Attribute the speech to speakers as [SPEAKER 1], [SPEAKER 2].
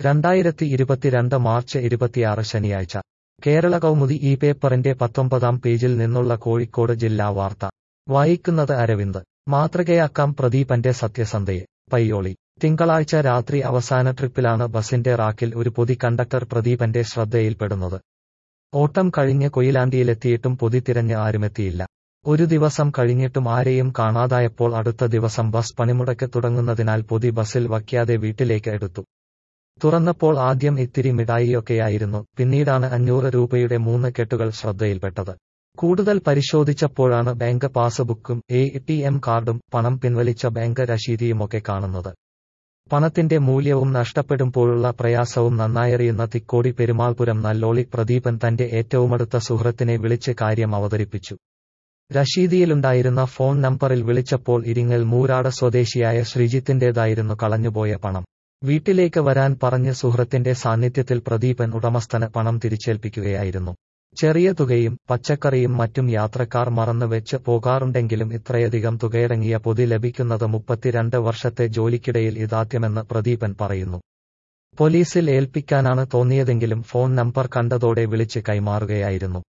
[SPEAKER 1] രണ്ടായിരത്തി ഇരുപത്തിരണ്ട് മാർച്ച് ഇരുപത്തിയാറ് ശനിയാഴ്ച കേരള കൗമുദി ഈ പേപ്പറിന്റെ പത്തൊമ്പതാം പേജിൽ നിന്നുള്ള കോഴിക്കോട് ജില്ലാ വാർത്ത വായിക്കുന്നത് അരവിന്ദ് മാതൃകയാക്കാം പ്രദീപന്റെ സത്യസന്ധയെ പയ്യോളി തിങ്കളാഴ്ച രാത്രി അവസാന ട്രിപ്പിലാണ് ബസിന്റെ റാക്കിൽ ഒരു പൊതി കണ്ടക്ടർ പ്രദീപന്റെ ശ്രദ്ധയിൽപ്പെടുന്നത് ഓട്ടം കഴിഞ്ഞ് കൊയിലാണ്ടിയിലെത്തിയിട്ടും പൊതി തിരഞ്ഞ് ആരുമെത്തിയില്ല ഒരു ദിവസം കഴിഞ്ഞിട്ടും ആരെയും കാണാതായപ്പോൾ അടുത്ത ദിവസം ബസ് പണിമുടക്ക് തുടങ്ങുന്നതിനാൽ പൊതി ബസിൽ വയ്ക്കാതെ വീട്ടിലേക്ക് എടുത്തു തുറന്നപ്പോൾ ആദ്യം ഇത്തിരി മിഠായിയൊക്കെയായിരുന്നു പിന്നീടാണ് അഞ്ഞൂറ് രൂപയുടെ മൂന്ന് കെട്ടുകൾ ശ്രദ്ധയിൽപ്പെട്ടത് കൂടുതൽ പരിശോധിച്ചപ്പോഴാണ് ബാങ്ക് പാസ്ബുക്കും എ ടി എം കാർഡും പണം പിൻവലിച്ച ബാങ്ക് രശീതിയുമൊക്കെ കാണുന്നത് പണത്തിന്റെ മൂല്യവും നഷ്ടപ്പെടുമ്പോഴുള്ള പ്രയാസവും നന്നായറിയുന്ന തിക്കോടി പെരുമാൾപുരം നല്ലോളി പ്രദീപൻ തന്റെ ഏറ്റവുമടുത്ത സുഹൃത്തിനെ വിളിച്ച് കാര്യം അവതരിപ്പിച്ചു രശീതിയിലുണ്ടായിരുന്ന ഫോൺ നമ്പറിൽ വിളിച്ചപ്പോൾ ഇരിങ്ങൽ മൂരാട് സ്വദേശിയായ ശ്രീജിത്തിന്റേതായിരുന്നു കളഞ്ഞുപോയ പണം വീട്ടിലേക്ക് വരാൻ പറഞ്ഞ് സുഹൃത്തിന്റെ സാന്നിധ്യത്തിൽ പ്രദീപൻ ഉടമസ്ഥന് പണം തിരിച്ചേൽപ്പിക്കുകയായിരുന്നു ചെറിയ തുകയും പച്ചക്കറിയും മറ്റും യാത്രക്കാർ മറന്നുവെച്ച് പോകാറുണ്ടെങ്കിലും ഇത്രയധികം തുകയടങ്ങിയ പൊതി ലഭിക്കുന്നത് മുപ്പത്തിരണ്ട് വർഷത്തെ ജോലിക്കിടയിൽ ഇതാദ്യമെന്ന് പ്രദീപൻ പറയുന്നു പോലീസിൽ ഏൽപ്പിക്കാനാണ് തോന്നിയതെങ്കിലും ഫോൺ നമ്പർ കണ്ടതോടെ വിളിച്ച് കൈമാറുകയായിരുന്നു